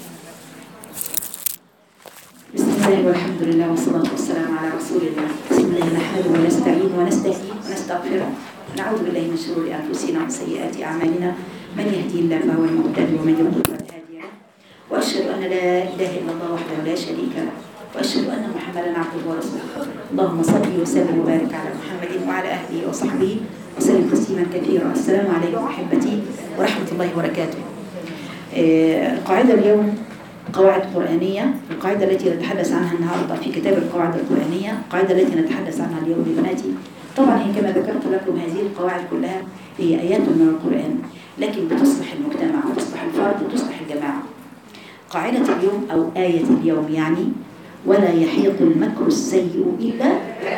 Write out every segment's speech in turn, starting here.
بسم الله والحمد لله والصلاة والسلام على رسول الله بسم الله نحمده ونستعين ونستهديه ونستغفره ونعوذ بالله من شرور أنفسنا ومن سيئات أعمالنا من يهدي الله فهو المهتد ومن يضلل فلا هادي له وأشهد أن لا إله إلا الله وحده لا شريك له وأشهد أن محمدا عبده ورسوله اللهم صل وسلم وبارك على محمد وعلى أهله وصحبه وسلم تسليما كثيرا السلام عليكم أحبتي ورحمة الله وبركاته آه، القاعدة اليوم قواعد قرآنية القاعدة التي نتحدث عنها النهاردة في كتاب القواعد القرآنية القاعدة التي نتحدث عنها اليوم ببناتي طبعا هي كما ذكرت لكم هذه القواعد كلها هي آيات من القرآن لكن بتصلح المجتمع وتصلح الفرد وتصلح الجماعة قاعدة اليوم أو آية اليوم يعني ولا يحيط المكر السيء إلا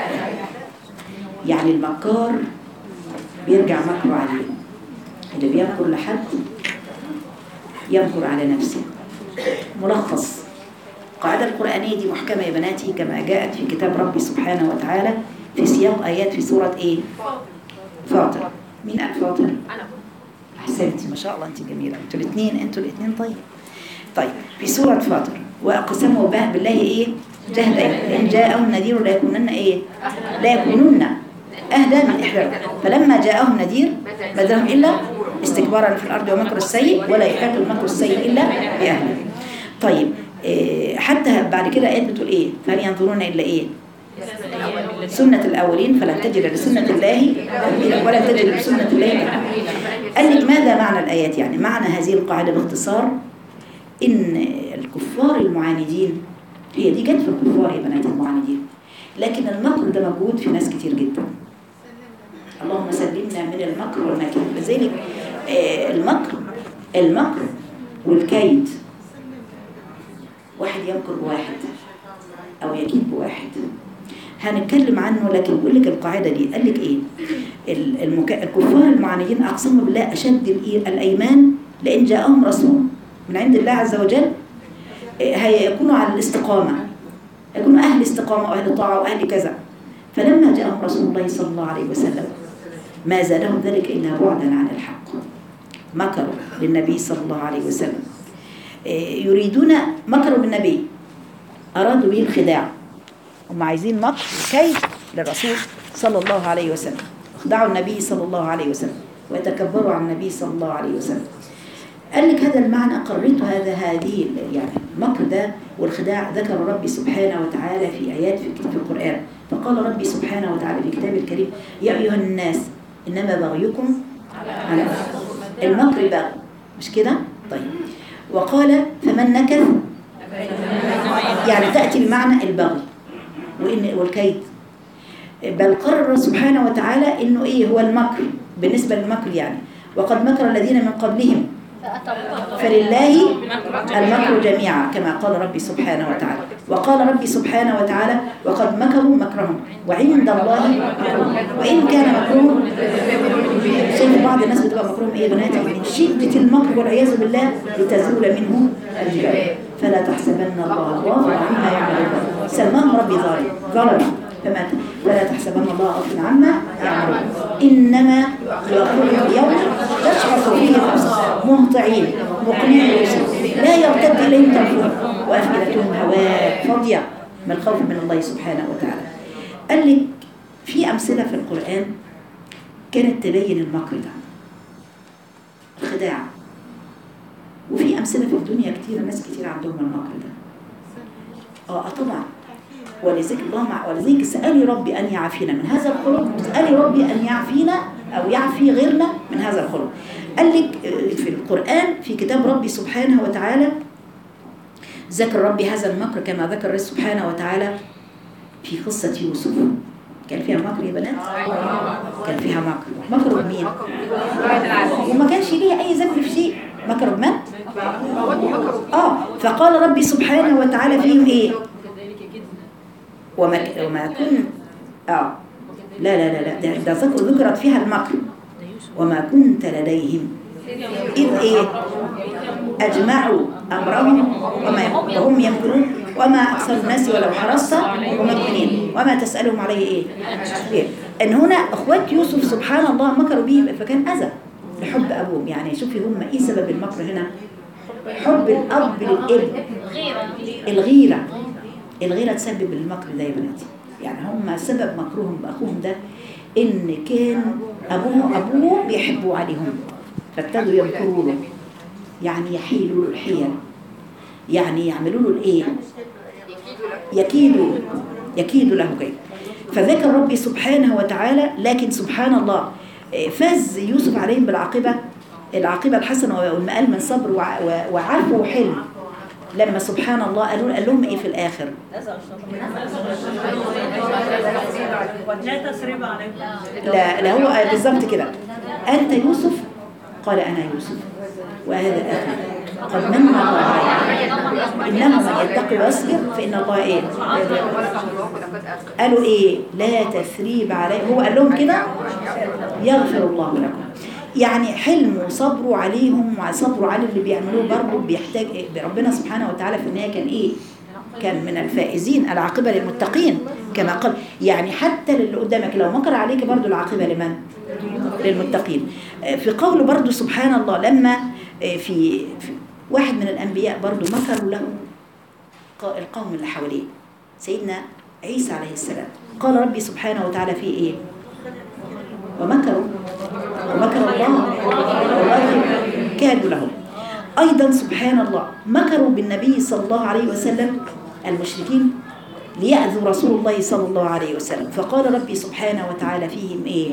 يعني المكار بيرجع مكره عليه اللي بيمكر لحد يمكر على نفسه ملخص القاعدة القرآنية دي محكمة يا بناتي كما جاءت في كتاب ربي سبحانه وتعالى في سياق آيات في سورة إيه؟ فاطر مين قال فاطر؟ أنا أحسنتي ما شاء الله أنت جميلة أنتوا الاثنين أنتوا الاثنين طيب طيب في سورة فاطر وأقسموا به بالله إيه؟ جهد إن جاءهم نذير لا يكونن إيه؟ لا يكونن أهدى من إحدى فلما جاءهم نذير ما زالهم إلا استكبارا في الأرض ومكر السيء ولا يحاق المكر السيء إلا بأهله طيب إيه حتى بعد كده آيات بتقول إيه؟ فهل ينظرون إلا إيه؟ سنة الأولين فلن تجد لسنة الله تبديلا ولا تجد لسنة الله تبديلا. قال لك ماذا معنى الآيات يعني معنى هذه القاعدة باختصار إن الكفار المعاندين هي دي جت في الكفار يا بنات المعاندين لكن المكر ده موجود في ناس كتير جدا اللهم سلمنا من المكر والمكر لذلك آه، المكر المكر والكيد واحد يمكر بواحد أو يكيد بواحد هنتكلم عنه لكن بقول لك القاعدة دي قال لك إيه ال- المك... الكفار المعاندين أقسموا بالله أشد الإي- الأيمان لأن جاءهم رسول من عند الله عز وجل إيه، هيكونوا على الاستقامة يكونوا أهل استقامة وأهل طاعة وأهل كذا فلما جاءهم رسول الله صلى الله عليه وسلم ما زادهم ذلك إلا بعدا عن الحق مكروا للنبي صلى الله عليه وسلم إيه، يريدون مكروا بالنبي أرادوا به الخداع هم عايزين مكر وكيد للرسول صلى الله عليه وسلم خدعوا النبي صلى الله عليه وسلم ويتكبروا عن النبي صلى الله عليه وسلم قال لك هذا المعنى قررت هذا هذه ال- يعني المكر ده والخداع ذكر ربي سبحانه وتعالى في آيات في كتاب القرآن فقال ربي سبحانه وتعالى في كتاب الكريم يا أيها الناس إنما بغيكم على المكر بغي مش كده؟ طيب وقال فمن نكث يعني تأتي بمعنى البغي وإن والكيد بل قرر سبحانه وتعالى إنه إيه هو المكر بالنسبة للمكر يعني وقد مكر الذين من قبلهم فلله المكر جميعا كما قال ربي سبحانه وتعالى وقال ربي سبحانه وتعالى وقد مكروا مكرهم وعند الله مكرهم وإن كان مكرهم شايف بعض الناس بتبقى مكرهم إيه يا بناتي من شدة المكر والعياذ بالله لتزول منه الجبال فلا تحسبن الله غافلا عما يعملون سماهم ربي ظالم ظلم فما فلا تحسبن الله غافلا عما يعملون إنما يقول يوم تشعر فيه الأبصار مهطعين مقنعين الرؤوس لا يرتد إليهم طرفهم وأفئدتهم هواء فاضية من الخوف من الله سبحانه وتعالى قال لك في أمثلة في القرآن كانت تبين المكر ده الخداع وفي أمثلة في الدنيا كتير ناس كتير عندهم المكر ده اه آه طبعا ولذلك الله مع ولذلك اسألي ربي أن يعافينا من هذا الخلق اسألي ربي أن يعافينا أو يعفي غيرنا من هذا الخلق قال لك آه، في القرآن في كتاب ربي سبحانه وتعالى ذكر ربي هذا المكر كما ذكر سبحانه وتعالى في قصة يوسف كان فيها مكر يا بنات؟ كان فيها مكر مكر بمين؟ وما كانش ليها أي ذنب في شيء مكر بمن؟ آه فقال ربي سبحانه وتعالى فيهم إيه؟ وما ك- وما كنت آه لا لا لا لا ده, ده ذكر ذكرت فيها المكر وما كنت لديهم إذ إيه أجمعوا أمرهم وما وهم يمكرون وما أكثر الناس ولو حرصت ممكنين وما تسألهم عليه إيه, إيه؟ إن هنا أخوات يوسف سبحان الله مكروا به فكان أذى لحب أبوهم يعني شوفي هم إيه سبب المكر هنا حب الاب للابن الغيره الغيره تسبب المكر ده يا بناتي يعني هم سبب مكرهم باخوهم ده ان كان ابوه ابوه بيحبوا عليهم فابتدوا يمكروا له يعني يحيلوا له الحيل يعني يعملوا له الايه يكيدوا يكيدوا له كيد فذكر ربي سبحانه وتعالى لكن سبحان الله إيه، فاز يوسف عليهم بالعاقبة العاقبة الحسنة والمآل من صبر وع- و- وعفو وحلم لما سبحان الله قالوا قال لهم ايه في الاخر لا تسريب عليكم لا لا هو بالظبط كده انت يوسف قال انا يوسف وهذا اخي قد من الله عليه انه من يتقي ويصبر فان الله ايه قالوا ايه لا تثريب عليه هو قال لهم كده يغفر الله لكم يعني حلمه وصبره عليهم وصبره على اللي بيعملوه برضه بيحتاج إيه؟ ربنا سبحانه وتعالى في النهايه كان ايه كان من الفائزين العاقبه للمتقين كما قال يعني حتى للي قدامك لو مكر عليك برضه العاقبه لمن للمتقين آه، في قوله برضه سبحان الله لما آه، في, في واحد من الانبياء برضه مكروا له ق- القوم اللي حواليه سيدنا عيسى عليه السلام قال ربي سبحانه وتعالى في ايه ومكروا ومكر الله والله كادوا لهم أيضا سبحان الله مكروا بالنبي صلى الله عليه وسلم المشركين ليأذوا رسول الله صلى الله عليه وسلم فقال ربي سبحانه وتعالى فيهم إيه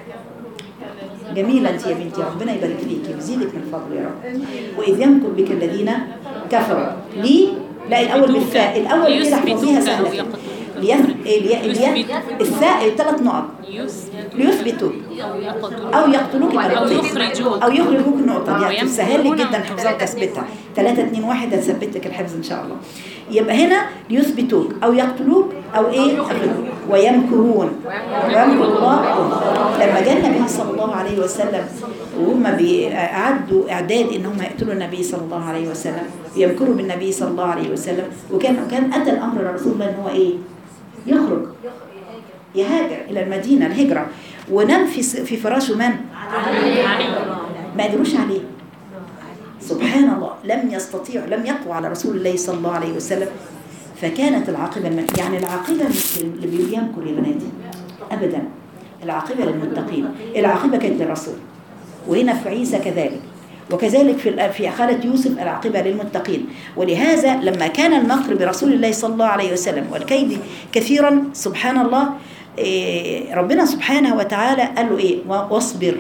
جميلة أنت يا بنتي ربنا يبارك فيك ويزيدك من فضله يا رب وإذ يمكر بك الذين كفروا لي لا الأول بالفاء الأول كده احفظيها سهلة كده. ليث... لي... لي... الثاء ثلاث نقط ليثبتوا او يقتلوك أو يخرجوك. او يخرجوك النقطه أو دي هتسهل لك جدا حفظها وتثبيتها 3 2 1 هتثبت لك الحفظ ان شاء الله يبقى هنا ليثبتوك او يقتلوك او ايه يخرجوك ويمكرون ويمكر الله لما جاء النبي صلى الله عليه وسلم وهم بيعدوا اعداد ان هم يقتلوا النبي صلى الله عليه وسلم يمكروا بالنبي صلى الله عليه وسلم وكان كان اتى الامر لرسول الله ان هو ايه يخرج يهاجر الى المدينه الهجره ونام في س- في فراشه من ما قدروش عليه سبحان الله لم يستطيع لم يقوى على رسول الله صلى الله عليه وسلم فكانت العاقبة الم... يعني العاقبة مش اللي بينكر يا بناتي أبدا العاقبة للمتقين العاقبة كانت للرسول وهنا في عيسى كذلك وكذلك في الأ- في خالة يوسف العاقبة للمتقين ولهذا لما كان المكر برسول الله صلى الله عليه وسلم والكيد كثيرا سبحان الله إيه، ربنا سبحانه وتعالى قال له ايه و- واصبر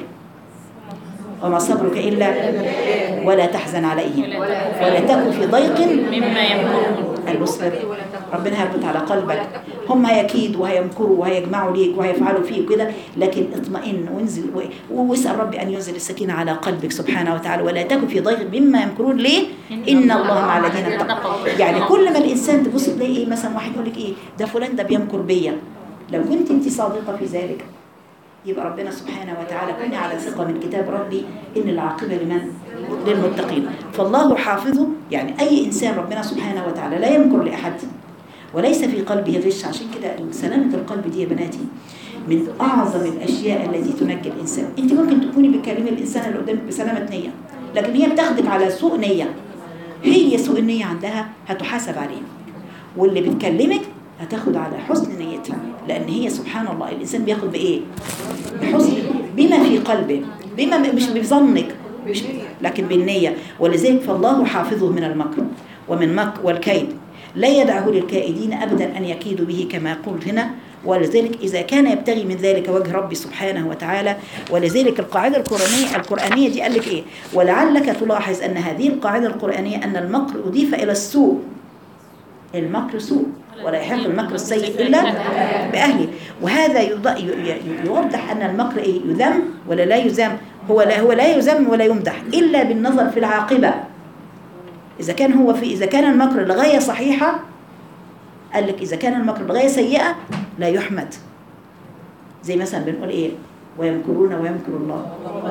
وما صبرك إلا ولا تحزن عليهم ولا تكن في ضيق مما يمكرون المصبر ربنا هيربط على قلبك هم هيكيدوا وهيمكروا وهيجمعوا ليك وهيفعلوا فيك وكده لكن اطمئن وانزل و- واسال ربي ان ينزل السكينه على قلبك سبحانه وتعالى ولا تكن في ضيق مما يمكرون ليه؟ ان الله مع الذين اتقوا يعني كل ما الانسان تبص تلاقي ايه مثلا واحد يقول لك ايه ده فلان ده بيمكر بيا لو كنت انت صادقه في ذلك يبقى ربنا سبحانه وتعالى كوني على ثقة من كتاب ربي إن العاقبة لمن؟ للمتقين فالله حافظه يعني أي إنسان ربنا سبحانه وتعالى لا يمكر لأحد وليس في قلبه غش عشان كده سلامة القلب دي يا بناتي من أعظم الأشياء التي تنجي الإنسان أنت ممكن تكوني بتكلمي الإنسان اللي قدامك بسلامة نية لكن هي بتاخدك على سوء نية هي سوء النية عندها هتحاسب عليه واللي بتكلمك هتاخد على حسن نيتها لأن هي سبحان الله الإنسان بياخد بإيه؟ بحسن بما في قلبه بما مش بظنك مش لكن بالنية ولذلك فالله حافظه من المكر ومن مك والكيد لا يدعه للكائدين أبدا أن يكيدوا به كما يقول هنا ولذلك إذا كان يبتغي من ذلك وجه ربي سبحانه وتعالى ولذلك القاعدة القرآنية القرآنية دي قال لك إيه ولعلك تلاحظ أن هذه القاعدة القرآنية أن المكر أضيف إلى السوء المكر سوء ولا يحق المكر السيء إلا بأهله وهذا يض- ي- ي- يوضح أن المكر إيه يذم ولا لا يذم هو لا هو لا يذم ولا يمدح إلا بالنظر في العاقبة إذا كان هو في إذا كان المكر لغاية صحيحة قال لك إذا كان المكر لغاية سيئة لا يحمد زي مثلا بنقول إيه ويمكرون ويمكر الله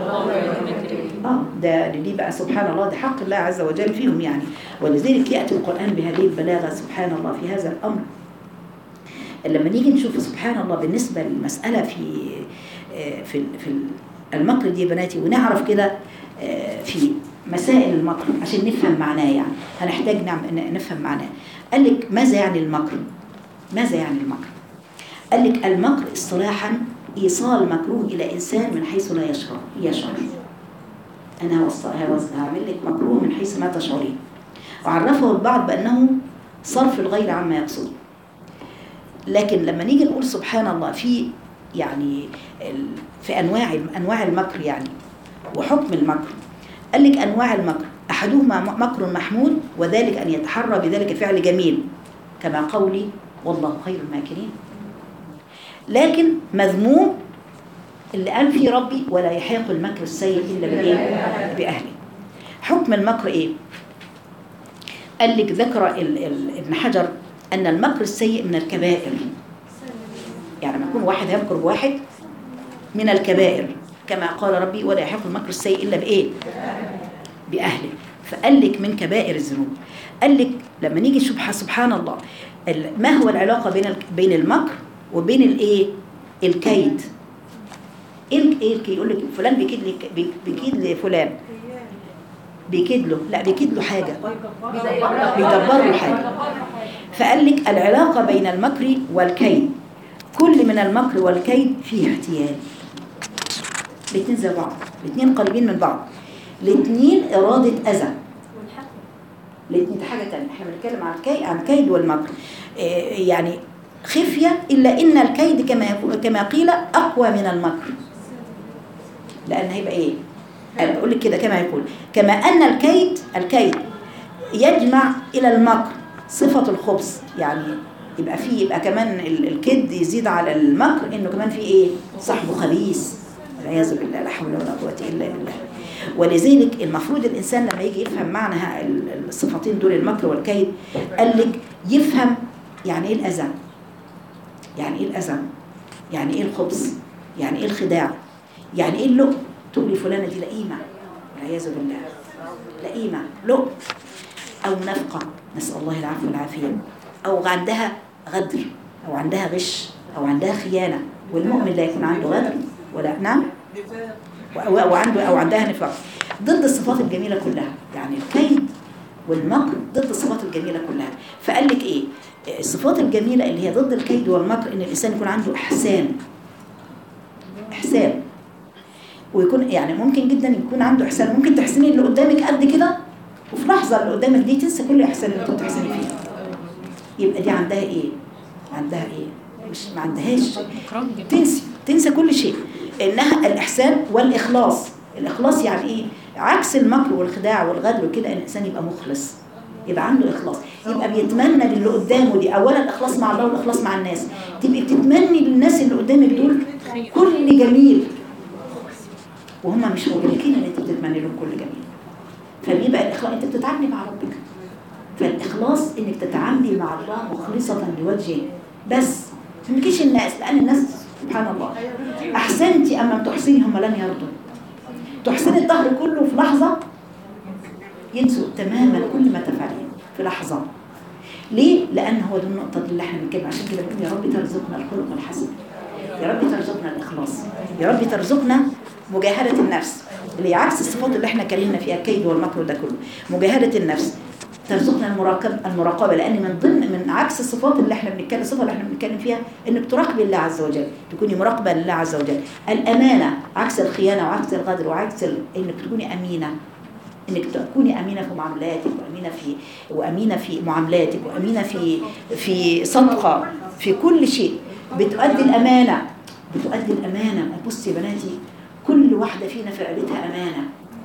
اه ده دي بقى سبحان الله ده حق الله عز وجل فيهم يعني ولذلك ياتي القران بهذه البلاغه سبحان الله في هذا الامر لما نيجي نشوف سبحان الله بالنسبه للمساله في آه، في ال- في ال- المكر دي يا بناتي ونعرف كده آه، في مسائل المكر عشان نفهم معناه يعني هنحتاج نعم ن- نفهم معناه قال لك ماذا يعني المكر ماذا يعني المكر قال لك المكر اصطلاحا ايصال مكروه الى انسان من حيث لا يشعر يشعر انا هوص- هوص- هعمل لك مكروه من حيث ما تشعرين وعرفه البعض بانه صرف الغير عما يقصد لكن لما نيجي نقول سبحان الله في يعني ال- في انواع انواع المكر يعني وحكم المكر قال لك انواع المكر احدهما م- مكر محمود وذلك ان يتحرى بذلك فعل جميل كما قولي والله خير الماكرين لكن مذموم اللي قال فيه ربي ولا يحيق المكر السيء الا بالايه باهله حكم المكر ايه قال لك ذكر ال- ال- ابن حجر ان المكر السيء من الكبائر يعني لما يكون واحد يمكر بواحد من الكبائر كما قال ربي ولا يحق المكر السيء الا بايه باهله فقال لك من كبائر الذنوب قال لك لما نيجي سبحان سبحان الله ال- ما هو العلاقه بين ال- بين المكر وبين الايه الكيد ايه ال- ايه الكيد يقول لك فلان بيكيد لك بي- بيكيد لفلان بيكيد له لا بيكيد له حاجه بيدبر له حاجه فقال لك العلاقه بين المكر والكيد كل من المكر والكيد فيه احتيال الاثنين زي بعض الاثنين قريبين من بعض الاثنين إرادة أذى الاثنين ده حاجة تانية احنا بنتكلم عن الكيد عن الكيد والمكر إيه يعني خفية إلا إن الكيد كما يقول- كما قيل أقوى من المكر لأن هيبقى إيه؟ أنا بقول لك كده كما يقول كما أن الكيد الكيد يجمع إلى المكر صفة الخبث يعني يبقى فيه يبقى كمان ال- الكيد يزيد على المكر إنه كمان فيه إيه؟ صاحبه خبيث والعياذ بالله لا حول ولا قوة إلا بالله ولذلك المفروض الإنسان لما يجي يفهم معنى ها- ال- الصفتين دول المكر والكيد قال لك يفهم يعني إيه الأذى يعني إيه الأذى يعني إيه الخبث يعني إيه الخداع يعني إيه اللؤم تقولي فلانة دي لئيمة والعياذ بالله لئيمة لؤم أو نفقة نسأل الله العفو والعافية أو عندها غدر أو عندها غش أو عندها خيانة والمؤمن لا يكون عنده غدر ولا نعم أو, أو عنده أو عندها نفاق ضد الصفات الجميلة كلها يعني الكيد والمكر ضد الصفات الجميلة كلها فقال لك إيه الصفات الجميلة اللي هي ضد الكيد والمكر إن الإنسان يكون عنده إحسان إحسان ويكون يعني ممكن جدا يكون عنده إحسان ممكن تحسني اللي قدامك قد كده وفي لحظة اللي قدامك دي تنسى كل إحسان اللي انت بتحسني فيها يبقى دي عندها إيه؟ عندها إيه؟ مش ما عندهاش إكرام جميل تنسي تنسى كل شيء انها الاحسان والاخلاص الاخلاص يعني ايه عكس المكر والخداع والغدر وكده ان الانسان يبقى مخلص يبقى عنده اخلاص يبقى بيتمنى للي قدامه دي اولا الاخلاص مع الله والاخلاص مع الناس تبقي بتتمني للناس اللي قدامك دول كل جميل وهم مش مدركين ان انت بتتمني لهم كل جميل فبيبقى الاخلاص انت بتتعاملي مع ربك فالاخلاص انك تتعاملي مع الله مخلصه لوجهه بس ما تملكيش الناس لان الناس سبحان الله احسنتي اما تحسني هم لن يرضوا تحسني الظهر كله في لحظه ينسوا تماما كل ما تفعلين في لحظه ليه؟ لان هو دي النقطه دي اللي احنا بنتكلم عشان كده بنقول يا رب ترزقنا الخلق الحسن يا رب ترزقنا الاخلاص يا رب ترزقنا مجاهده النفس اللي هي عكس الصفات اللي احنا اتكلمنا فيها الكيد والمكر ده كله مجاهده النفس ترزقنا المراقبه المراقبه لان من ضمن من عكس الصفات اللي احنا بنتكلم الصفه اللي احنا بنتكلم فيها انك تراقبي الله عز وجل تكوني مراقبه لله عز وجل الامانه عكس الخيانه وعكس الغدر وعكس ال... انك تكوني امينه انك تكوني امينه في معاملاتك وامينه في وامينه في معاملاتك وامينه في في صدقه في كل شيء بتؤدي الامانه بتؤدي الامانه بصي يا بناتي كل واحده فينا في عيلتها امانه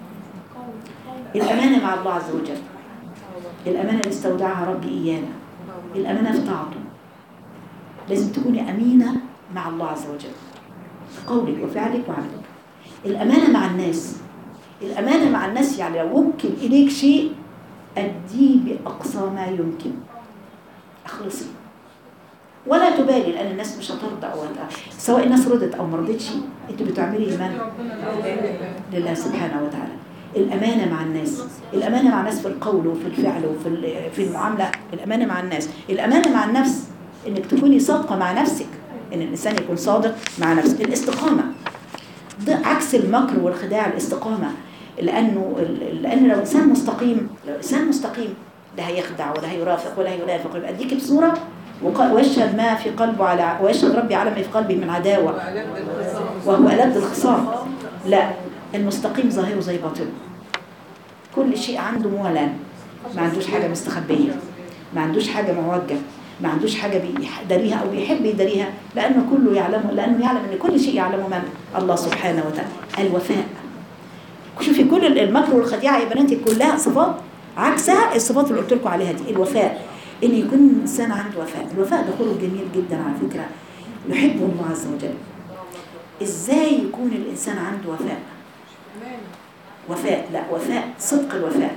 الامانه مع الله عز وجل الامانه اللي استودعها ربي ايانا الامانه في طاعته لازم تكوني امينه مع الله عز وجل في قولك وفعلك وعملك الامانه مع الناس الامانه مع الناس يعني لو وكل اليك شيء اديه باقصى ما يمكن اخلصي ولا تبالي لان الناس مش هترضى او هت- سواء الناس رضت او ما رضتش انت بتعملي لمن لله سبحانه وتعالى الامانه مع الناس الامانه مع الناس في القول وفي الفعل وفي ال- في المعامله الامانه مع الناس الامانه مع النفس انك تكوني صادقه مع نفسك ان الانسان يكون صادق مع نفسه الاستقامه ده عكس المكر والخداع الاستقامه لانه لان لو انسان مستقيم لو انسان مستقيم لا هيخدع ولا هيرافق ولا هيرافق يبقى اديك بصوره وق- ويشهد ما في قلبه على ويشهد ربي على ما في قلبه من عداوه وهو ألد الخصام لا المستقيم ظاهره زي باطنه كل شيء عنده موالان ما عندوش حاجة مستخبية ما عندوش حاجة موجة ما عندوش حاجة بيداريها أو بيحب يداريها لأنه كله يعلمه لأنه يعلم أن كل شيء يعلمه من الله سبحانه وتعالى الوفاء شوفي كل المكر والخديعة يا بناتي كلها صفات عكسها الصفات اللي قلت لكم عليها دي الوفاء ان يكون الانسان عنده وفاء الوفاء ده خلق جميل جدا على فكرة يحبه الله عز وجل ازاي يكون الانسان عنده وفاء وفاء لا وفاء صدق الوفاء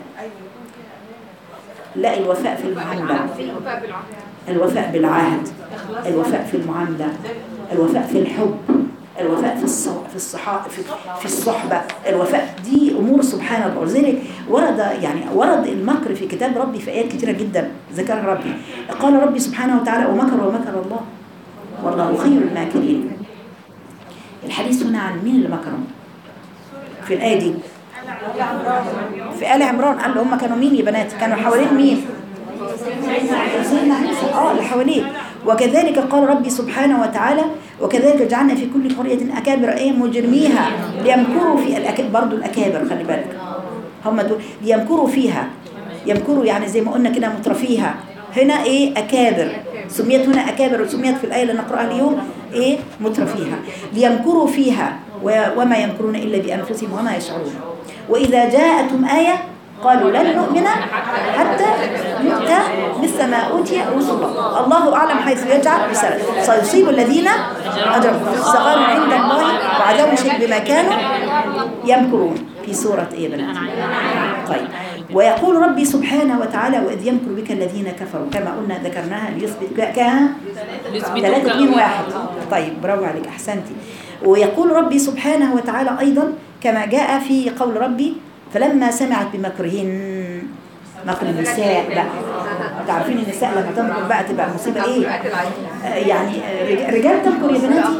لا الوفاء في المعاملة الوفاء بالعهد الوفاء في المعاملة الوفاء في الحب الوفاء في الصو... في الصحاء في, في الصحبة الوفاء دي أمور سبحان الله ولذلك ورد يعني ورد المكر في كتاب ربي في آيات كثيرة جدا ذكرها ربي قال ربي سبحانه وتعالى ومكر ومكر الله والله خير الماكرين الحديث هنا عن مين اللي مكرهم في الآية دي في آل عمران قال له هم كانوا مين يا بنات كانوا حوالين مين سيدنا عيسى اه اللي حواليه وكذلك قال ربي سبحانه وتعالى وكذلك جعلنا في كل قرية أكابر أي مجرميها ليمكروا في الأكابر برضو الأكابر خلي بالك هم دول ليمكروا فيها يمكروا يعني زي ما قلنا كده مترفيها هنا ايه أكابر سميت هنا أكابر وسميت في الآية اللي نقرأها اليوم ايه مترفيها ليمكروا فيها و- وما يمكرون إلا بأنفسهم وما يشعرون وإذا جاءتهم آية قالوا لن نؤمن حتى نؤتى مثل ما أوتي رسل الله الله أعلم حيث يجعل رسالة سيصيب الذين أجرموا صغار عند الله وعذاب شديد بما كانوا يمكرون في سورة إيه يا بنات طيب ويقول ربي سبحانه وتعالى وإذ يمكر بك الذين كفروا كما قلنا ذكرناها ليثبت كان ثلاثة اثنين واحد طيب برافو عليك أحسنتي ويقول ربي سبحانه وتعالى أيضا كما جاء في قول ربي فلما سمعت بمكرهن مكر النساء بقى تعرفين النساء لما تنكر بقى تبقى المصيبة ايه آه، يعني آه، رج- رجال تنكر يا بناتي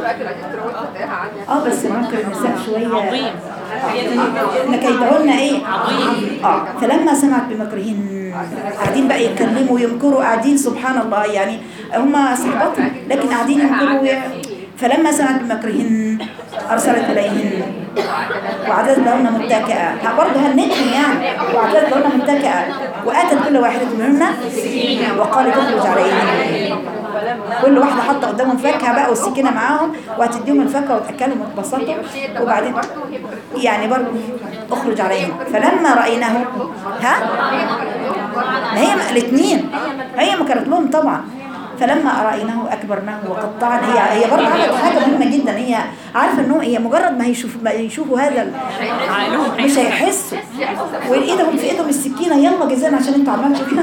اه بس ممكن النساء شوية عظيم ان كيدهن ايه اه فلما سمعت بمكرهن قاعدين بقى يتكلموا ويمكروا قاعدين سبحان الله يعني هم صحباتهم لكن قاعدين يمكروا وي- فلما سمعت بمكرهن ارسلت اليهن وعدت لهن متكئة ها برضه هنتهم يعني وعدت لهن متكئة واتت كل واحدة منهن وقالت اخرج عليهن كل واحدة حاطة قدامهم فاكهة بقى والسكينة معاهم وهتديهم الفاكهة وتأكلهم وتبسطوا وبعدين يعني برضه اخرج عليهم فلما رأيناه ها ما هي الاثنين هي ما كانت لهم طبعا فلما رأيناه أكبرناه وقطعنا هي هي برضه عملت حاجة مهمة جدا هي عارفة إنه هي مجرد ما هيشوف ما يشوفوا هذا ال- عقلهم مش هيحسوا وايدهم في ايدهم السكينه يلا جزانا عشان انتوا عملتوا كده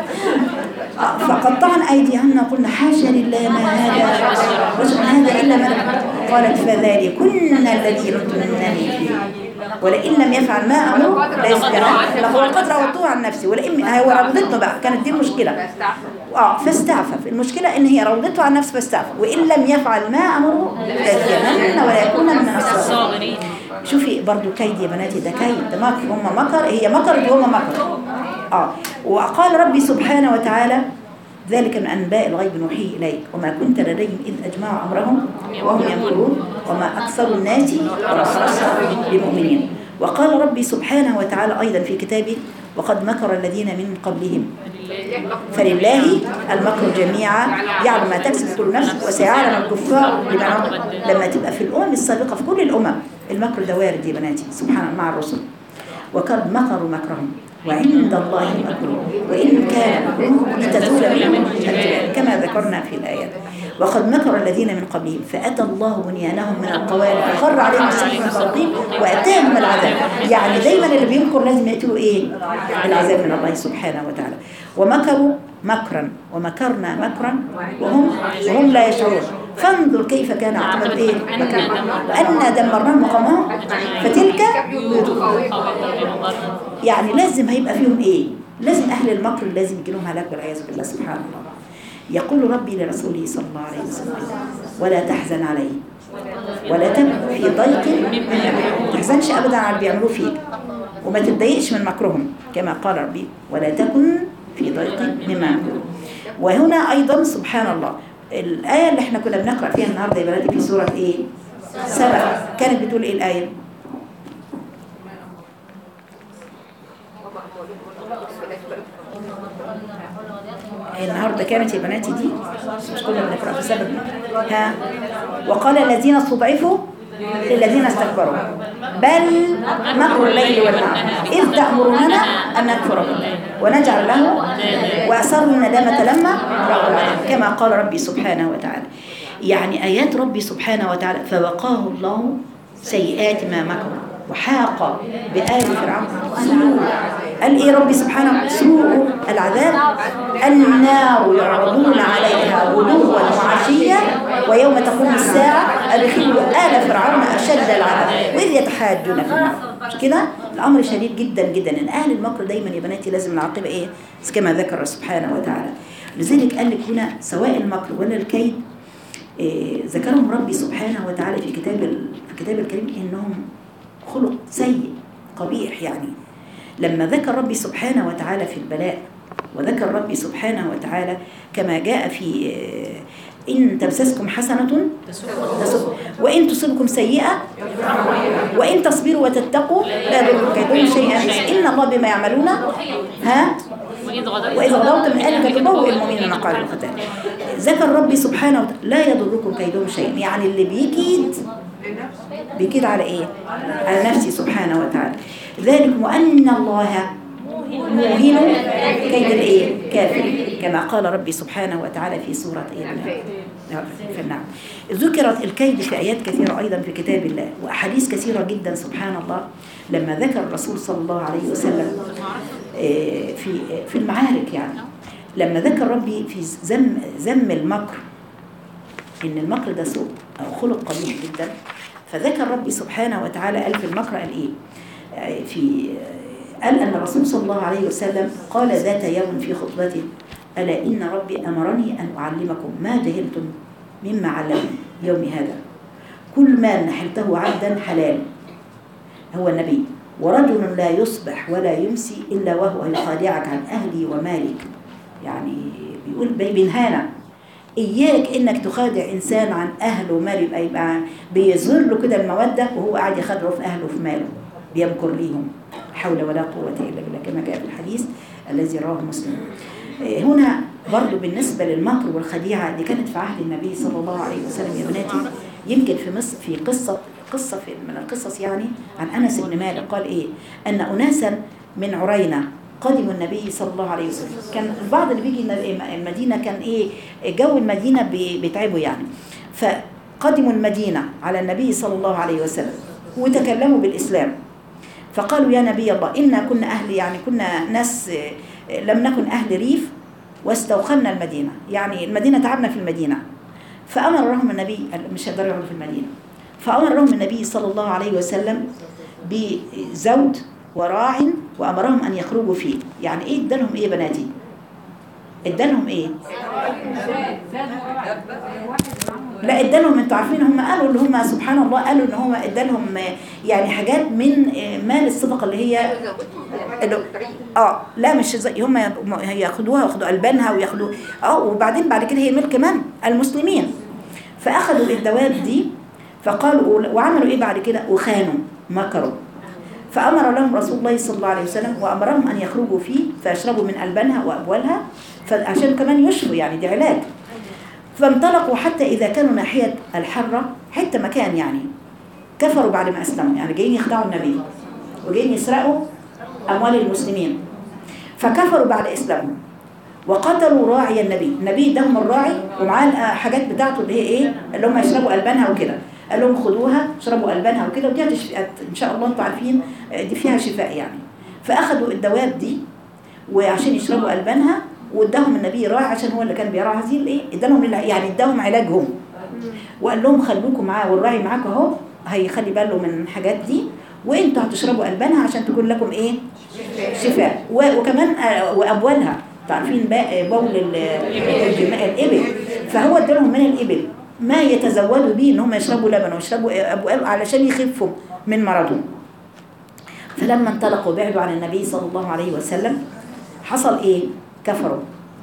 آه، فقطعن ايديهن وقلنا حاشا لله ما هذا بشر هذا الا ملك قالت فذلكن الذي لمتنني فيه ولئن لم يفعل ما امره لا يسجنن لهو قد راودته عن نفسي ولئن هو راودته بقى كانت دي المشكله اه فاستعفف المشكله ان هي راودته عن نفسه فاستعفف وان لم يفعل ما امره لا يسجنن ولا يكون من الصاغرين الصاغرين شوفي برضو كيد يا بناتي ده كيد ده مكر هم مكر هي مكرت وهم مكر اه وقال ربي سبحانه وتعالى ذلك من انباء الغيب نوحيه اليك وما كنت لديهم اذ اجمعوا امرهم وهم يمكرون وما اكثر الناس ولو حرصت بمؤمنين وقال ربي سبحانه وتعالى ايضا في كتابه وقد مكر الذين من قبلهم فلله المكر جميعا يعلم ما تكسب كل نفس وسيعلم الكفار بما لما تبقى في الامم السابقه في كل الامم المكر ده وارد يا بناتي سبحان الله مع الرسل وقد مكروا مكرهم وعند الله المكر وإن كان مكرهم لتزول منهم الجبال كما ذكرنا في الآيات وقد مكر الذين من قبلهم فأتى الله بنيانهم من القوارب فخر عليهم السقف من فوقهم وأتاهم العذاب يعني دايما اللي بيمكر لازم يأتوا إيه العذاب من الله سبحانه وتعالى ومكروا مكرا ومكرنا مكرا وهم وهم لا يشعرون فانظر كيف كان عاقبة ايه مكر أنا دمرناهم وقومهم فتلك بيوتهم يعني لازم هيبقى فيهم ايه لازم اهل المكر لازم يجي لهم هلاك والعياذ بالله سبحان الله يقول ربي لرسوله صلى الله عليه وسلم ولا تحزن عليه ولا تكن في ضيق مما ما تحزنش ابدا على اللي بيعملوه فيك وما تتضايقش من مكرهم كما قال ربي ولا تكن في ضيق مما يمكرون وهنا ايضا سبحان الله الايه اللي احنا كنا بنقرا فيها النهارده يا بناتي في سوره ايه سبع كانت بتقول ايه الايه النهارده كانت يا بناتي دي مش كنا بنقرا في سبب ها وقال الذين استضعفوا للذين استكبروا بل مكر الليل والنهار إذ تأمروننا أن نكفر بالله ونجعل له وأسروا الندامة لما رأوا العذاب كما قال ربي سبحانه وتعالى يعني آيات ربي سبحانه وتعالى فوقاه الله سيئات ما مكروا وحاق بآل فرعون سوء قال إيه ربي سبحانه سوء العذاب النار يعرضون عليها غدوا وعشيا ويوم تقوم الساعة أدخلوا آل فرعون أشد العذاب وإذ يتحاجون في النار مش كده الأمر شديد جدا جدا إن أهل المكر دايما يا بناتي لازم العاقبة إيه كما ذكر سبحانه وتعالى لذلك قال لك هنا سواء المكر ولا الكيد إيه ذكرهم ربي سبحانه وتعالى في كتاب ال- في الكتاب الكريم إنهم خلق سيء قبيح يعني لما ذكر ربي سبحانه وتعالى في البلاء وذكر ربي سبحانه وتعالى كما جاء في آه، إن تمسسكم حسنة تسؤ وإن تصبكم سيئة وإن تصبروا وتتقوا لا يضركم كيدهم شيئا إن الله بما يعملون ها وإذ غدوت وإذا غضبت من أهلك تبوئ المؤمنين مقاعد القتال ذكر ربي سبحانه وتعالى لا يضركم كيدهم شيئا يعني اللي بيكيد بيكيد على إيه؟ على نفسه سبحانه وتعالى ذلك وأن الله موهن كيد الإيه؟ كافر كما قال ربي سبحانه وتعالى في سورة إيه؟ فالنعم ذكرت الكيد في آيات كثيرة أيضا في كتاب الله وأحاديث كثيرة جدا سبحان الله لما ذكر الرسول صلى الله عليه وسلم آه، في في المعارك يعني لما ذكر ربي في ذم ذم المكر ان المكر ده سوء او خلق قبيح جدا فذكر ربي سبحانه وتعالى قال في المكر قال ايه آه، في آه، قال ان الرسول صلى الله عليه وسلم قال ذات يوم في خطبته الا ان ربي امرني ان اعلمكم ما جهلتم مما علمني يوم هذا كل ما نحلته عبدا حلال هو النبي ورجل لا يصبح ولا يمسي إلا وهو يخادعك عن أهلي ومالك يعني بيقول بي- بينهانا إياك إنك تخادع إنسان عن أهله وماله يبقى يبقى بيظهر له كده المودة وهو قاعد يخادعه في أهله وفي ماله بيمكر ليهم حول ولا قوة إلا بالله كما جاء في الحديث الذي رواه مسلم إيه هنا برضو بالنسبة للمكر والخديعة دي كانت في عهد النبي صلى الله عليه وسلم يا بناتي يمكن في مصر في قصة قصة في من القصص يعني عن أنس بن مالك قال إيه أن أناسا من عرينة قدموا النبي صلى الله عليه وسلم كان البعض اللي بيجي الن- المدينة كان إيه جو المدينة بي- بيتعبوا يعني فقدموا المدينة على النبي صلى الله عليه وسلم وتكلموا بالإسلام فقالوا يا نبي الله إنا كنا أهل يعني كنا ناس آه، لم نكن أهل ريف واستوخنا المدينة يعني المدينة تعبنا في المدينة فأمر لهم النبي مش هيقدروا يقعدوا في المدينة فأمر لهم النبي صلى الله عليه وسلم بزوج وراع وأمرهم أن يخرجوا فيه يعني إيه ادالهم إيه يا بناتي ادالهم إيه لا ادالهم انتوا عارفين هم قالوا اللي هم سبحان الله قالوا ان هم ادالهم يعني حاجات من مال الصدقه اللي هي اللي اه لا مش زي هم هياخدوها وياخدوا البانها وياخدوا اه وبعدين بعد كده هي ملك من المسلمين فاخذوا الدواب دي فقالوا وعملوا ايه بعد كده وخانوا مكروا فامر لهم رسول الله صلى الله عليه وسلم وامرهم ان يخرجوا فيه فيشربوا من البانها وابوالها فعشان كمان يشفوا يعني دي علاج فانطلقوا حتى إذا كانوا ناحية الحرة حتى مكان يعني كفروا بعد ما أسلموا يعني جايين يخدعوا النبي وجايين يسرقوا أموال المسلمين فكفروا بعد إسلامهم وقتلوا راعي النبي النبي اداهم الراعي ومعاه الحاجات بتاعته اللي هي ايه اللي هم يشربوا ألبانها وكده قال لهم خدوها اشربوا ألبانها وكده ودي هتش- ان شاء الله انتوا عارفين دي فيها شفاء يعني فاخذوا الدواب دي وعشان يشربوا ألبانها واداهم النبي راعي عشان هو اللي كان بيراعي هذه الايه ادالهم الع- يعني اداهم علاجهم وقال لهم خلوكم معاه والراعي معاكم اهو هيخلي باله من الحاجات دي وانتوا هتشربوا ألبانها عشان تكون لكم ايه شفاء و- وكمان آه، وابوالها تعرفين بقى بول ال- الجماء الابل فهو ادالهم من الابل ما يتزودوا به ان هم يشربوا لبن ويشربوا ابوال علشان يخفوا من مرضهم فلما انطلقوا وبعدوا عن النبي صلى الله عليه وسلم حصل ايه كفروا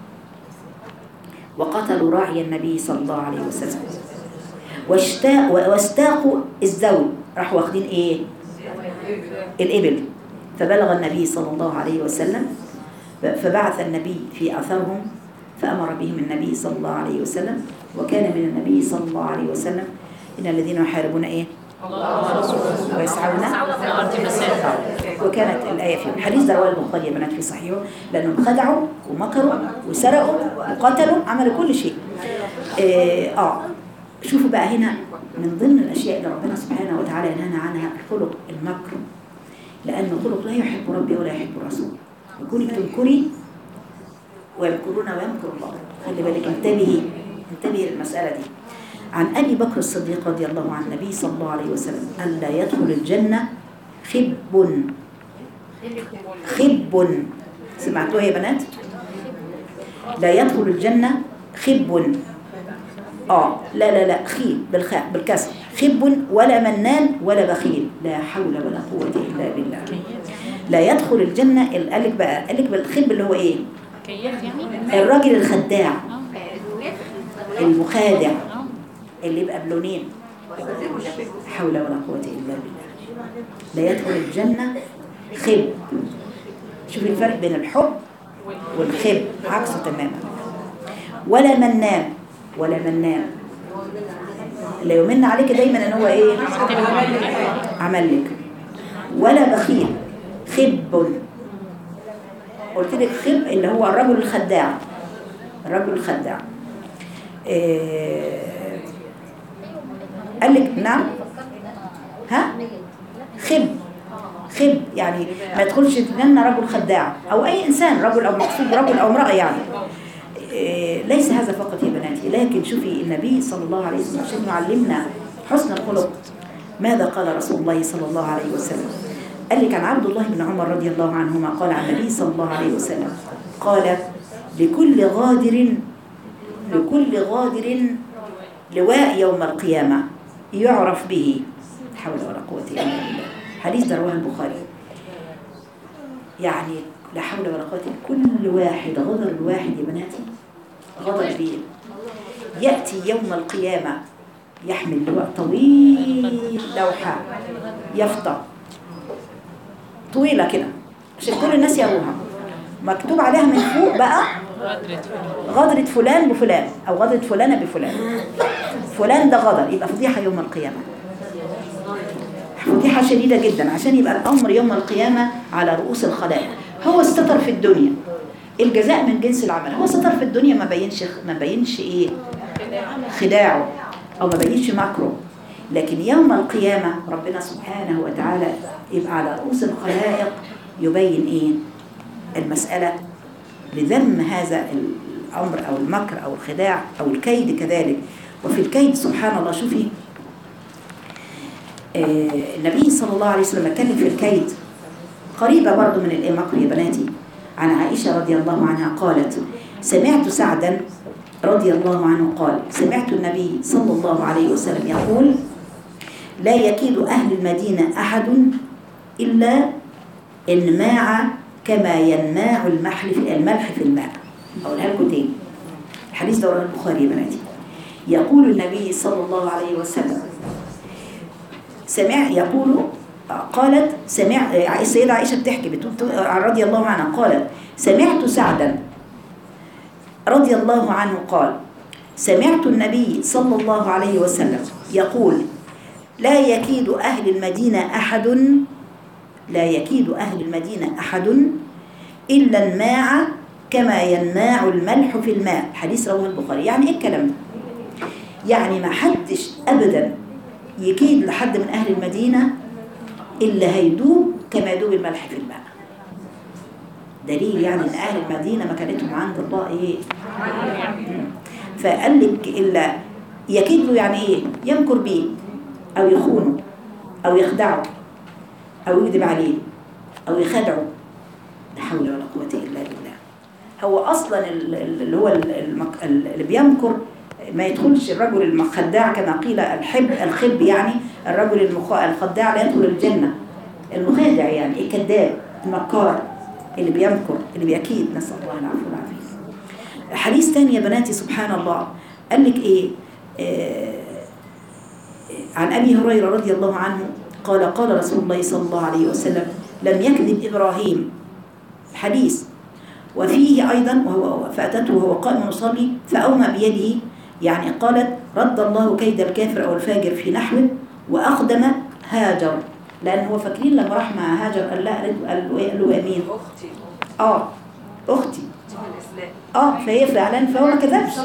وقتلوا راعي النبي صلى الله عليه وسلم واشتا- واستاقوا الزوج راحوا واخدين ايه الإبل فبلغ النبي صلى الله عليه وسلم فبعث النبي في أثرهم فأمر بهم النبي صلى الله عليه وسلم وكان من النبي صلى الله عليه وسلم إن الذين يحاربون إيه ويسعون في الأرض مسافة وكانت الآية في الحديث ده رواه البخاري يا بنات في صحيحه لأنهم خدعوا ومكروا وسرقوا وقتلوا عملوا كل شيء آه, آه شوفوا بقى هنا من ضمن الأشياء اللي ربنا سبحانه وتعالى ينهانا عنها خلق المكر لأنه خلق لا يحب ربي ولا يحب الرسول يكونك تنكري ويمكرون ويمكر الله خلي بالك انتبهي انتبهي للمسألة دي عن أبي بكر الصديق رضي الله عن النبي صلى الله عليه وسلم أن لا يدخل الجنة خب خب سمعتوها يا بنات لا يدخل الجنة خب اه لا لا لا خيب بالخاء بالكسر خب ولا منان ولا بخيل لا حول ولا قوة إلا بالله لا يدخل الجنة ال- قال لك بقى قال لك بالخب اللي هو ايه كيف يعني؟ الراجل الخداع آه. المخادع آه. اللي يبقى بلونين حول ولا قوة إلا بالله لا يدخل الجنة خب شوف الفرق بين الحب والخب عكسه تماما ولا منام ولا منام اللي يمن عليك دايما ان هو ايه عمل لك ولا بخيل خب قلت لك خب اللي هو الرجل الخداع الرجل الخداع إيه قال لك نعم ها خب خب يعني ما يدخلش الجنة رجل خداع أو أي إنسان رجل أو مقصود رجل أو امرأة يعني إيه، ليس هذا فقط يا بناتي لكن شوفي النبي صلى الله عليه وسلم عشان يعلمنا حسن الخلق ماذا قال رسول الله صلى الله عليه وسلم قال لك عن عبد الله بن عمر رضي الله عنهما قال عن النبي صلى الله عليه وسلم قال لكل غادر لكل غادر لواء يوم القيامة يعرف به لا حول ولا قوة إلا بالله حديث ده رواه البخاري يعني لا حول ولا قوة إلا كل واحد غدر الواحد يا بناتي غدر به يأتي يوم القيامة يحمل لواء طويل لوحة يفطر طويلة كده عشان كل الناس يروها مكتوب عليها من فوق بقى غدرت غدرة فلان بفلان أو غدرة فلانة بفلان فلان ده غدر يبقى فضيحة يوم القيامة فضيحة شديدة جدا عشان يبقى الأمر يوم القيامة على رؤوس الخلائق هو استتر في الدنيا الجزاء من جنس العمل هو استتر في الدنيا ما بينش ما بينش ايه خداعه او ما بينش مكره لكن يوم القيامة ربنا سبحانه وتعالى يبقى على رؤوس الخلائق يبين ايه المسألة لذم هذا الأمر أو المكر أو الخداع أو الكيد كذلك وفي الكيد سبحان الله شوفي آه، النبي صلى الله عليه وسلم اتكلم في الكيد قريبة برضو من المكر يا بناتي عن عائشة رضي الله عنها قالت سمعت سعدا رضي الله عنه قال سمعت النبي صلى الله عليه وسلم يقول لا يكيد أهل المدينة أحد إلا انماع كما ينماع المحل في الملح في الماء أقولها لكم تاني الحديث ده رواه البخاري يا بناتي يقول النبي صلى الله عليه وسلم سمع يقول قالت سمع السيدة عائشة بتحكي بتقول رضي الله عنها قالت سمعت سعدا رضي الله عنه قال سمعت النبي صلى الله عليه وسلم يقول لا يكيد أهل المدينة أحد لا يكيد أهل المدينة أحد إلا الماع كما ينماع الملح في الماء حديث رواه البخاري يعني إيه الكلام ده يعني ما حدش أبدا يكيد لحد من أهل المدينة إلا هيدوب كما يدوب الملح في الماء دليل يعني أن أهل المدينة مكانتهم عند الله إيه مم. فقال لك إلا يكيد له يعني إيه يمكر بيه أو يخونه أو يخدعه أو يكذب عليه أو يخدعه لا حول ولا قوة إلا بالله هو أصلا ال- ال- اللي هو ال- المك- ال- اللي بيمكر ما يدخلش الرجل الخداع كما قيل الحب الخب يعني الرجل المخ- الخداع لا يدخل الجنة المخادع يعني الكذاب المكار اللي بيمكر اللي بيكيد نسأل الله العفو والعافية حديث تاني يا بناتي سبحان الله قال لك ايه آه عن ابي هريره رضي الله عنه قال قال رسول الله صلى الله عليه وسلم لم يكذب ابراهيم حديث وفيه ايضا وهو فاتته وهو قائم يصلي فاومى بيده يعني قالت رد الله كيد الكافر او الفاجر في نحوه واقدم هاجر لان هو فاكرين لما راح مع هاجر قال لها قال له قال له امين اختي اه اختي من الاسلام اه فهي فعلا فهو ما كذبش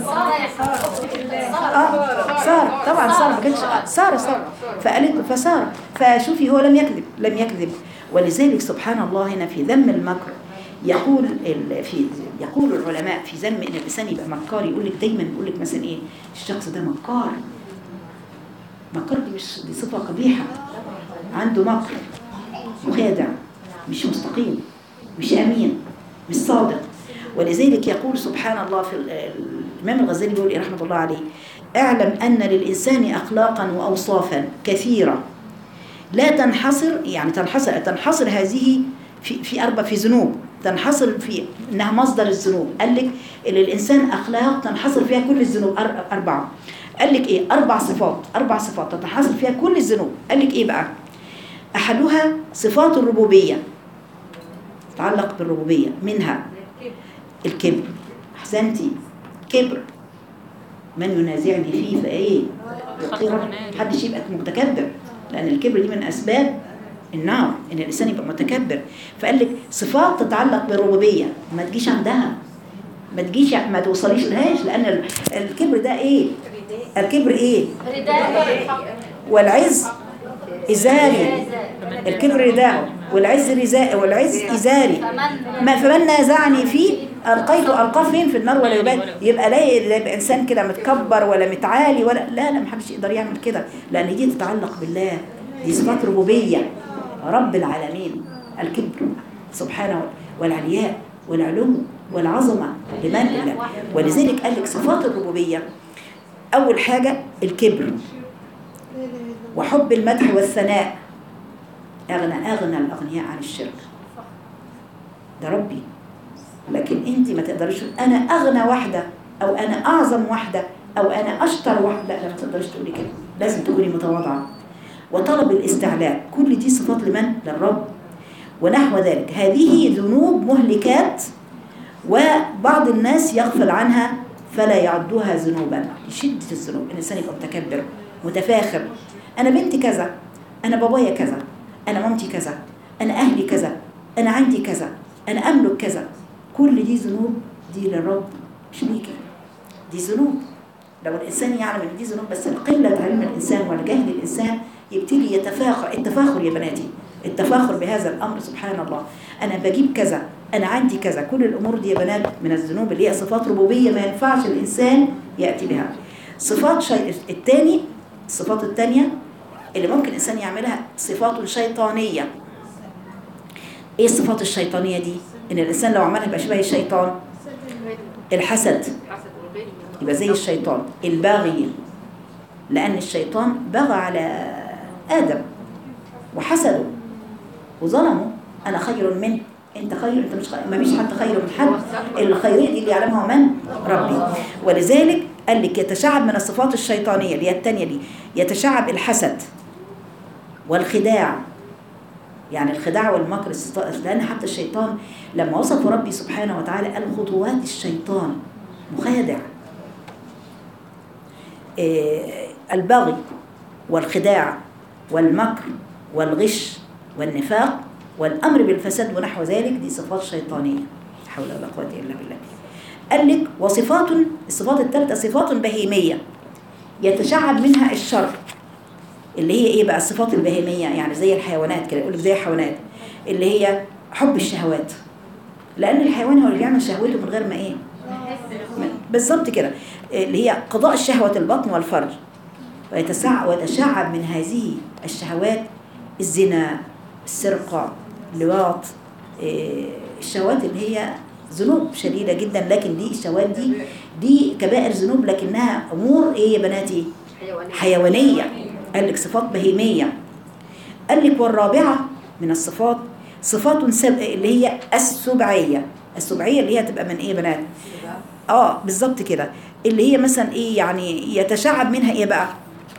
اه سارة طبعا سارة ما كانتش سارة سارة فقالت له فسارة فشوفي هو لم يكذب لم يكذب ولذلك سبحان الله هنا في ذم المكر يقول ال- في يقول العلماء في ذم ان الانسان يبقى مكار يقول لك دايما يقول لك مثلا ايه الشخص ده مكار مكار دي مش دي صفه قبيحه عنده مكر مخادع مش مستقيم مش امين مش صادق ولذلك يقول سبحان الله في ال- ال- الإمام الغزالي بيقول إيه رحمة الله عليه اعلم أن للإنسان أخلاقا وأوصافا كثيرة لا تنحصر يعني تنحصر تنحصر هذه في في أربع في ذنوب تنحصر في إنها مصدر الذنوب قال لك إن للإنسان أخلاق تنحصر فيها كل الذنوب أر- أربعة قال لك إيه أربع صفات أربع صفات تنحصر فيها كل الذنوب قال لك إيه بقى أحدها صفات الربوبية تتعلق بالربوبية منها الكبر احسنتي كبر من ينازعني فيه فايه يطير محدش يبقى متكبر لان الكبر دي من اسباب النار ان الانسان يبقى متكبر فقال لك صفات تتعلق بالربوبيه ما تجيش عندها ما تجيش ما توصليش لهاش لان ال- الكبر ده ايه الكبر ايه والعز ازاري الكبر رداء والعز رزاء والعز ازاري ما فمن نازعني فيه القيته القاه فين في النار ولا يبان يبقى لا لا يبقى انسان كده متكبر ولا متعالي ولا لا لا محدش يقدر يعمل كده لان دي تتعلق بالله دي صفات ربوبيه رب العالمين الكبر سبحانه والعلياء والعلو والعظمه لمن لله ولذلك قال لك صفات الربوبيه اول حاجه الكبر وحب المدح والثناء أغنى أغنى الأغنياء عن الشرك ده ربي لكن أنت ما تقدريش تقولي أنا أغنى واحدة أو أنا أعظم واحدة أو أنا أشطر واحدة لا ما تقدريش تقولي كده لازم تكوني متواضعة وطلب الاستعلاء كل دي صفات لمن؟ للرب ونحو ذلك هذه ذنوب مهلكات وبعض الناس يغفل عنها فلا يعدوها ذنوبا شدة الذنوب الإنسان يبقى متكبر متفاخر أنا بنتي كذا أنا بابايا كذا أنا مامتي كذا أنا أهلي كذا أنا عندي كذا أنا أملك كذا كل دي ذنوب دي للرب مش ليكي دي ذنوب لو الإنسان يعلم إن دي ذنوب بس قلة علم الإنسان وجهل الإنسان يبتدي يتفاخر التفاخر يا بناتي التفاخر بهذا الأمر سبحان الله أنا بجيب كذا أنا عندي كذا كل الأمور دي يا بنات من الذنوب اللي هي صفات ربوبية ما ينفعش الإنسان يأتي بها صفات شيء الثاني الصفات الثانية اللي ممكن الإنسان يعملها صفات شيطانية إيه الصفات الشيطانية دي؟ إن الإنسان لو عملها يبقى شبه الشيطان الحسد يبقى زي الشيطان الباغي لأن الشيطان بغى على آدم وحسده وظلمه أنا خير منه أنت خير أنت مش خير ما فيش حد خير من حد الخيرية دي اللي يعلمها من؟ ربي ولذلك قال لك يتشعب من الصفات الشيطانية اللي هي التانية دي يتشعب الحسد والخداع يعني الخداع والمكر الست- لأن حتى الشيطان لما وصف ربي سبحانه وتعالى قال خطوات الشيطان مخادع إيه، البغي والخداع والمكر والغش والنفاق والأمر بالفساد ونحو ذلك دي صفات شيطانية لا حول ولا قوة إلا بالله قال لك وصفات الصفات الثالثة صفات بهيمية يتشعب منها الشر اللي هي ايه بقى الصفات البهيمية يعني زي الحيوانات كده يقول لك زي الحيوانات اللي هي حب الشهوات لأن الحيوان هو اللي بيعمل شهوته من غير ما ايه بالظبط كده اللي هي قضاء شهوة البطن والفرج ويتسع ويتشعب من هذه الشهوات الزنا السرقة اللواط إيه، الشهوات اللي هي ذنوب شديدة جدا لكن دي الشهوات دي دي كبائر ذنوب لكنها أمور إيه يا بناتي حيوانية قال لك صفات بهيمية قال لك والرابعة من الصفات صفات سب... اللي هي السبعيه السبعيه اللي هي تبقى من ايه يا بنات اه بالظبط كده اللي هي مثلا ايه يعني يتشعب منها ايه بقى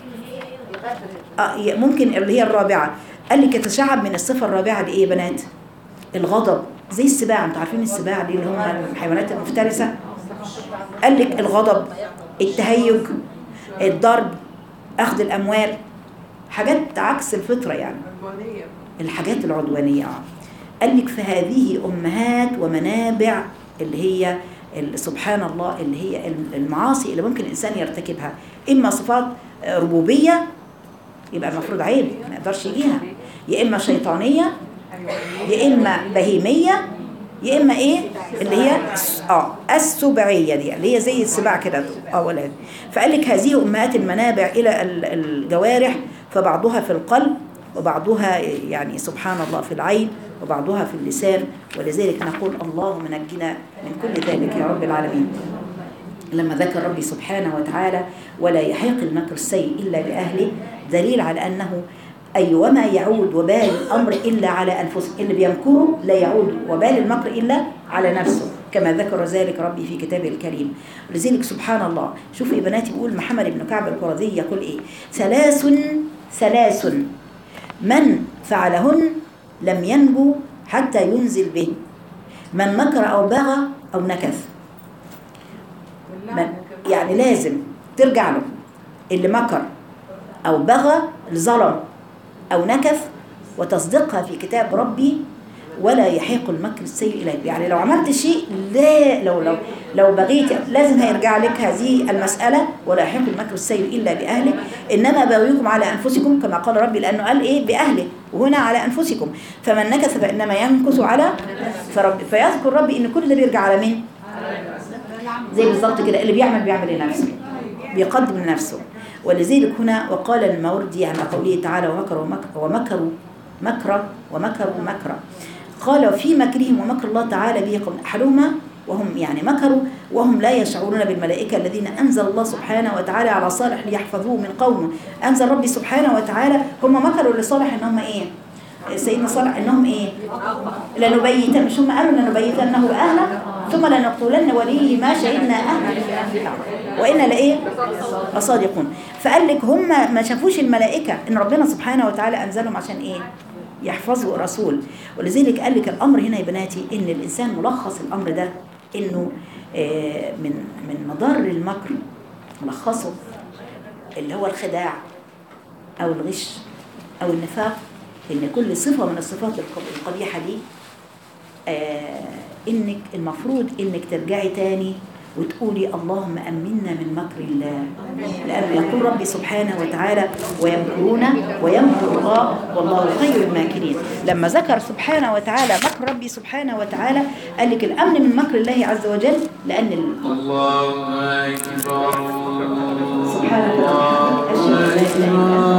آه ي- ممكن اللي هي الرابعه قال لك يتشعب من الصفه الرابعه دي ايه يا بنات الغضب زي السباع انتوا عارفين السباع دي اللي هم الحيوانات المفترسه قال لك الغضب التهيج الضرب اخذ الاموال حاجات عكس الفطره يعني الحاجات العدوانيه آه. قال لك فهذه امهات ومنابع اللي هي ال- سبحان الله اللي هي ال- المعاصي اللي ممكن الانسان يرتكبها اما صفات آه، ربوبيه يبقى المفروض عيب ما يقدرش يجيها يا اما شيطانيه يا اما بهيميه يا اما ايه اللي هي الس- اه السبعيه دي اللي هي زي السباع كده اه ولاد فقال لك هذه امهات المنابع الى ال- الجوارح فبعضها في القلب وبعضها يعني سبحان الله في العين وبعضها في اللسان ولذلك نقول اللهم نجنا من كل ذلك يا رب العالمين لما ذكر ربي سبحانه وتعالى ولا يحيق المكر السيء إلا بأهله دليل على أنه أي وما يعود وبال الأمر إلا على أنفسهم اللي بيمكروا لا يعود وبال المكر إلا على نفسه كما ذكر ذلك ربي في كتابه الكريم ولذلك سبحان الله شوفوا يا بناتي بيقول محمد بن كعب القرظي يقول إيه ثلاث ثلاث من فعلهن لم ينجو حتى ينزل به من مكر أو بغى أو نكث من يعني لازم ترجع له اللي مكر أو بغى اللي ظلم أو نكث وتصديقها في كتاب ربي ولا يحيق المكر السيء إليك يعني لو عملت شيء لا لو لو لو بغيت لازم هيرجع لك هذه المسألة ولا يحيق المكر السيء إلا بأهله إنما بغيكم على أنفسكم كما قال ربي لأنه قال إيه بأهله وهنا على أنفسكم فمن نكث فإنما ينكث على فرب فيذكر ربي إن كل ده بيرجع على مين؟ زي بالظبط كده اللي بيعمل بيعمل لنفسه بيقدم لنفسه ولذلك هنا وقال الماوردي عن قوله تعالى ومكروا ومك- ومكروا مكرا ومكروا مكرا قال في مكرهم ومكر الله تعالى به قوم احدهما وهم يعني مكروا وهم لا يشعرون بالملائكه الذين انزل الله سبحانه وتعالى على صالح ليحفظوه من قومه انزل ربي سبحانه وتعالى هم مكروا لصالح ان هم ايه سيدنا صالح انهم ايه لنبيتن مش هم قالوا لنبيتنه اهله ثم لنقولن وليه ما شهدنا اهله وإنا لإيه؟ لصادقون فقال لك هم ما شافوش الملائكة إن ربنا سبحانه وتعالى أنزلهم عشان إيه؟ يحفظوا الرسول ولذلك قال لك الأمر هنا يا بناتي إن الإنسان ملخص الأمر ده إنه آه، من من مضار المكر ملخصه اللي هو الخداع أو الغش أو النفاق إن كل صفة من الصفات القب- القبيحة دي آه، انك المفروض انك ترجعي تاني وتقولي اللهم امنا من مكر الله لانه يقول ربي سبحانه وتعالى ويمكرون ويمكر الله والله خير الماكرين لما ذكر سبحانه وتعالى مكر ربي سبحانه وتعالى قال لك الامن من مكر الله عز وجل لان ال- الله أكبر سبحانك اللهم وبحمدك اشهد ان لا اله الا انت